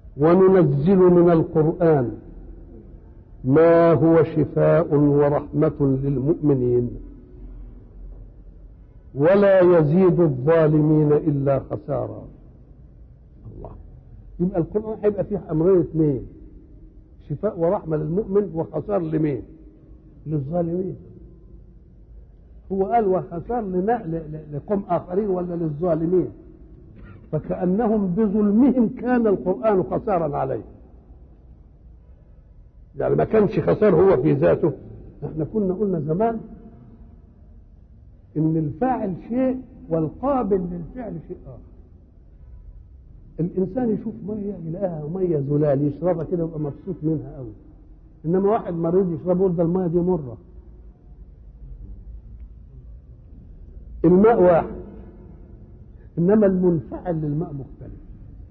وننزل من القرآن ما هو شفاء ورحمة للمؤمنين ولا يزيد الظالمين إلا خسارا الله يبقى القرآن هيبقى فيه أمرين اثنين شفاء ورحمة للمؤمن وخسار لمين للظالمين هو قال وخسار لقوم آخرين ولا للظالمين فكأنهم بظلمهم كان القرآن خسارا عليه يعني ما كانش خسار هو في ذاته احنا كنا قلنا زمان ان الفاعل شيء والقابل للفعل شيء اخر الانسان يشوف ميه يلاقيها ميه زلال يشربها كده ويبقى مبسوط منها قوي انما واحد مريض يشربها يقول ده الميه دي مره الماء واحد انما المنفعل للماء مختلف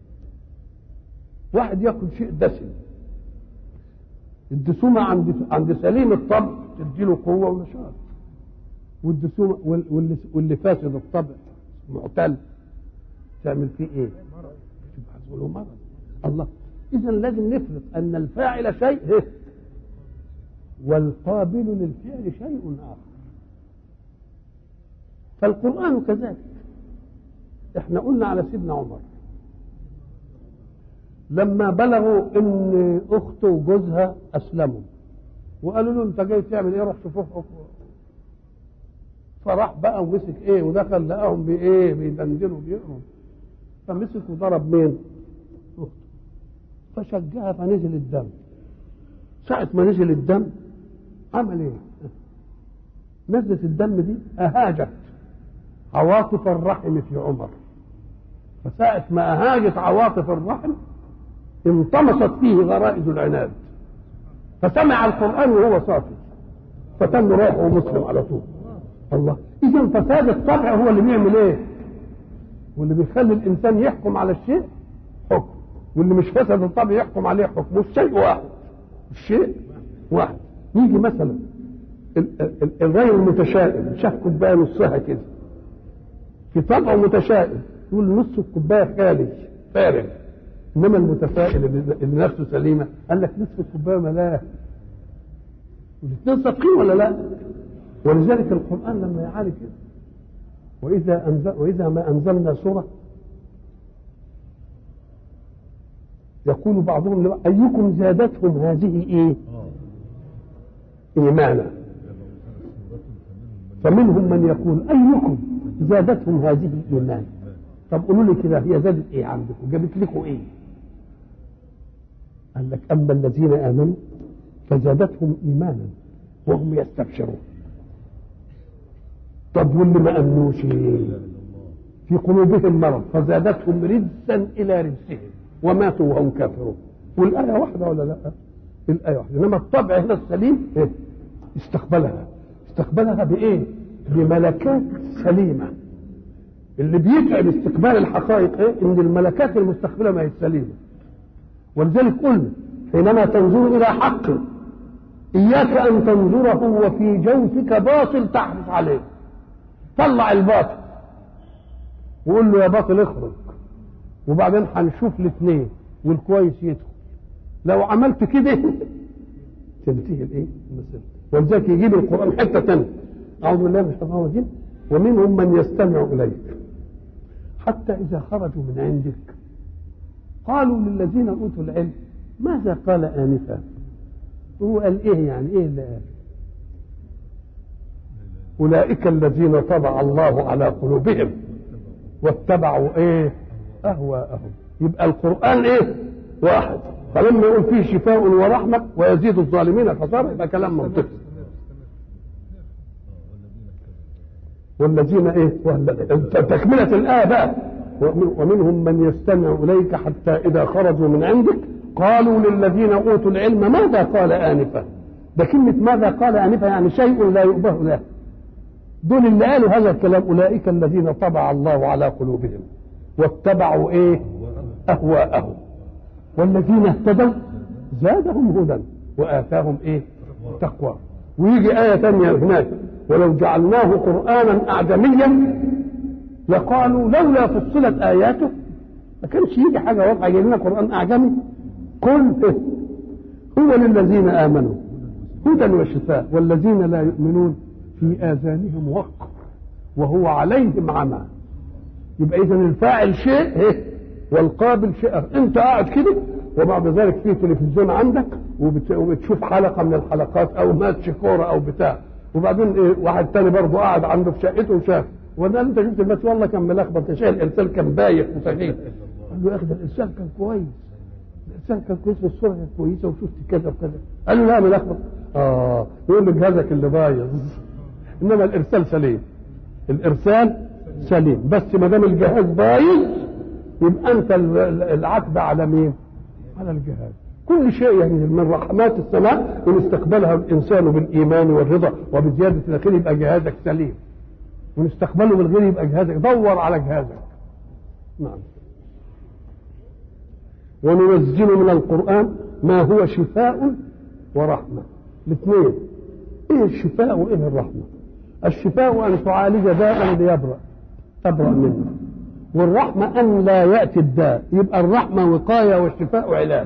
واحد ياكل شيء دسم الدسومه عند عند سليم الطبع تديله قوه ونشاط والدسومه واللي, واللي فاسد الطبع معتل تعمل فيه ايه؟ تبقى له مرض الله اذا لازم نفرق ان الفاعل شيء والقابل للفعل شيء اخر فالقران كذلك احنا قلنا على سيدنا عمر لما بلغوا ان اخته وجوزها اسلموا وقالوا له انت جاي تعمل ايه روح شوفوه فراح بقى ومسك ايه ودخل لقاهم بايه بيدندنوا بيقروا فمسك وضرب مين؟ اخته فشجها فنزل الدم ساعة ما نزل الدم عمل ايه؟ نزلت الدم دي اهاجت عواطف الرحم في عمر فساعة ما أهاجت عواطف الرحم انطمست فيه غرائز العناد فسمع القرآن وهو صافي فتم روحه مسلم على طول الله إذا فساد الطبع هو اللي بيعمل إيه؟ واللي بيخلي الإنسان يحكم على الشيء حكم واللي مش فسد الطبع يحكم عليه حكم والشيء واحد الشيء واحد يجي مثلا الرجل المتشائم شاف كوبايه نصها كده في طبعه متشائم يقول نص الكوبايه خالي فارغ انما المتفائل اللي نفسه سليمه قال لك نصف الكوبايه ملاه والاثنين صادقين ولا لا؟ ولذلك القران لما يعالج كده واذا انزل واذا ما انزلنا سوره يقول بعضهم لبعض ايكم زادتهم هذه ايه؟ ايمانا فمنهم من يقول ايكم زادتهم هذه ايمانا طب قولوا لي كده هي زادت ايه عندكم جابت لكم ايه قال لك اما الذين امنوا فزادتهم ايمانا وهم يستبشرون طب واللي ما امنوش في قلوبهم مرض فزادتهم رجسا الى رجسهم وماتوا وهم كافرون والايه واحده ولا لا الايه واحده انما الطبع هنا السليم إيه؟ استقبلها استقبلها بايه بملكات سليمه اللي بيتعب استقبال الحقائق ايه ان الملكات المستقبله ما هي سليمه ولذلك قلنا حينما تنظر الى حق اياك ان تنظره وفي جوفك باطل تحرص عليه طلع الباطل وقول له يا باطل اخرج وبعدين هنشوف الاثنين والكويس يدخل لو عملت كده تنتهي الايه المسألة ولذلك يجيب القرآن حتة ثانية أعوذ بالله من الشيطان الرجيم ومنهم من يستمع إليك حتى إذا خرجوا من عندك قالوا للذين أوتوا العلم ماذا قال آنفا هو قال إيه يعني إيه اللي قال أولئك الذين طبع الله على قلوبهم واتبعوا إيه أهواءهم يبقى القرآن إيه واحد فلما يقول فيه شفاء ورحمة ويزيد الظالمين خسارة يبقى كلام منطقي والذين ايه تكملة الآية بقى ومنهم من يستمع إليك حتى إذا خرجوا من عندك قالوا للذين أوتوا العلم ماذا قال آنفا ده كلمة ماذا قال آنفا يعني شيء لا يؤبه له دول اللي قالوا هذا الكلام أولئك الذين طبع الله على قلوبهم واتبعوا إيه أهواءهم والذين اهتدوا زادهم هدى وآتاهم إيه تقوى ويجي آية ثانية هناك ولو جعلناه قرآنا أعجميا لقالوا لولا فصلت آياته ما كانش يجي حاجه واضحه يجي لنا قران اعجمي قل هو للذين امنوا هدى وشفاء والذين لا يؤمنون في اذانهم وقر وهو عليهم عمى يبقى اذا الفاعل شيء والقابل شيء انت قاعد كده وبعد ذلك في تلفزيون عندك وبت... وبتشوف حلقه من الحلقات او ماتش كوره او بتاع وبعدين إيه واحد تاني برضه قاعد عنده في شقته وشاف وده انت شفت الماتش والله كان ملخبط شايل الارسال كان بايخ وسخيف قال له يا اخي ده الارسال كان كويس الارسال كان كويس والصوره كانت كويسه وشفت كذا وكذا قال له لا ملخبط اه يقول له جهازك اللي بايظ انما الارسال سليم الارسال سليم بس ما دام الجهاز بايظ يبقى انت العتب على مين؟ على الجهاز كل شيء يعني من رحمات السماء ان استقبلها الانسان بالايمان والرضا وبزياده الخير يبقى جهازك سليم ونستقبله بالغير يبقى جهازك دور على جهازك نعم وننزل من القرآن ما هو شفاء ورحمة الاثنين ايه الشفاء وايه الرحمة الشفاء ان تعالج داء ليبرأ تبرأ منه والرحمة ان لا يأتي الداء يبقى الرحمة وقاية والشفاء علاج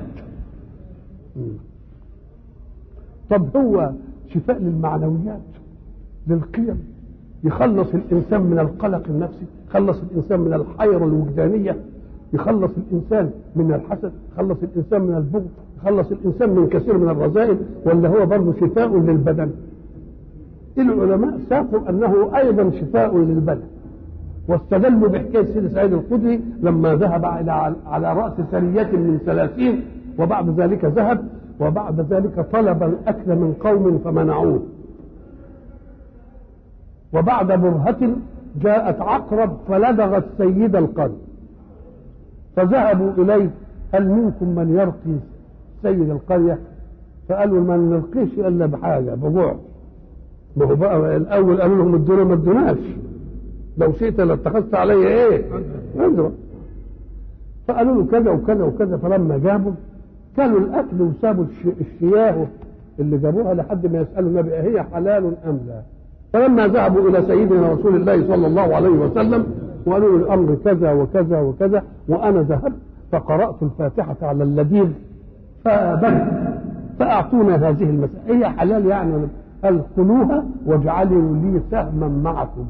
طب هو شفاء للمعنويات للقيم يخلص الانسان من القلق النفسي يخلص الانسان من الحيرة الوجدانية يخلص الانسان من الحسد يخلص الانسان من البغض يخلص الانسان من كثير من الرذائل ولا هو برضه شفاء للبدن العلماء ساقوا انه ايضا شفاء للبدن واستدلوا بحكايه سيدنا سعيد الخدري لما ذهب على على راس سريه من ثلاثين وبعد ذلك ذهب وبعد ذلك طلب الاكل من قوم فمنعوه وبعد برهة جاءت عقرب فلدغت سيد القرن فذهبوا إليه هل منكم من يرقي سيد القرية فقالوا ما نلقيش إلا بحاجة بجوع ما هو بقى الأول قالوا لهم ادونا ما ادوناش لو شئت لاتخذت علي ايه؟ أجرا فقالوا له كذا وكذا وكذا فلما جابوا كلوا الأكل وسابوا الشياه اللي جابوها لحد ما يسألوا النبي هي حلال أم لا؟ فلما ذهبوا الى سيدنا رسول الله صلى الله عليه وسلم وقالوا له الامر كذا وكذا وكذا وانا ذهبت فقرات الفاتحه على اللذيذ فابت فاعطونا هذه المساله هي حلال يعني قال كلوها واجعلوا لي سهما معكم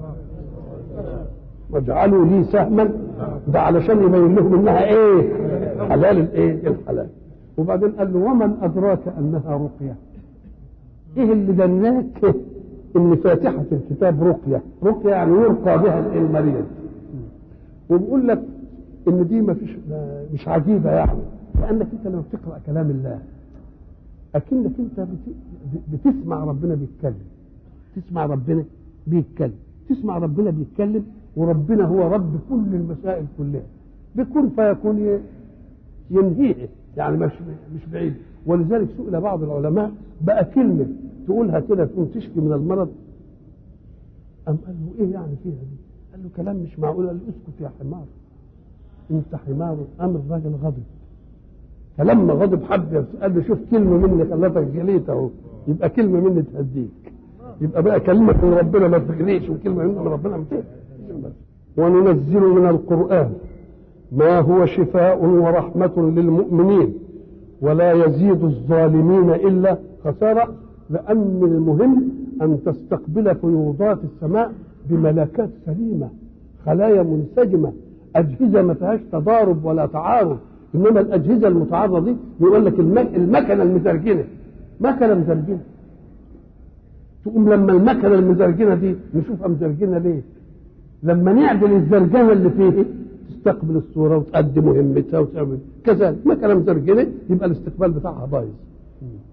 واجعلوا لي سهما ده علشان يبين لهم انها ايه حلال الايه الحلال وبعدين قال له ومن ادراك انها رقيه ايه اللي دناك ان فاتحه الكتاب رقيه رقيه يعني يرقى بها المريض وبقول لك ان دي ما فيش مش عجيبه يعني لانك انت لما بتقرا كلام الله اكنك انت بتسمع ربنا بيتكلم تسمع ربنا بيتكلم تسمع ربنا بيتكلم وربنا هو رب كل المسائل كلها بكون فيكون ينهيه يعني مش مش بعيد ولذلك سئل بعض العلماء بقى كلمه تقولها كده تقوم تشكي من المرض أم قال له إيه يعني فيها دي؟ قال له كلام مش معقول قال له اسكت يا حمار أنت حمار أم الراجل غضب فلما غضب حد قال له شوف كلمة مني خلتك جليت أهو يبقى كلمة مني تهديك يبقى بقى كلمة من ربنا ما تغنيش وكلمة من ربنا ما وننزل من القرآن ما هو شفاء ورحمة للمؤمنين ولا يزيد الظالمين إلا خسارة لأن المهم أن تستقبل فيوضات السماء بملكات سليمة خلايا منسجمة أجهزة ما فيهاش تضارب ولا تعارض إنما الأجهزة المتعارضة دي يقول لك المكنة المزرجنة مكنة مزرجنة تقوم لما المكنة المزرجنة دي نشوفها مزرجنة ليه؟ لما نعدل الزرجنة اللي فيه تستقبل الصورة وتأدي مهمتها وتعمل كذلك مكنة مزرجنة يبقى الاستقبال بتاعها بايظ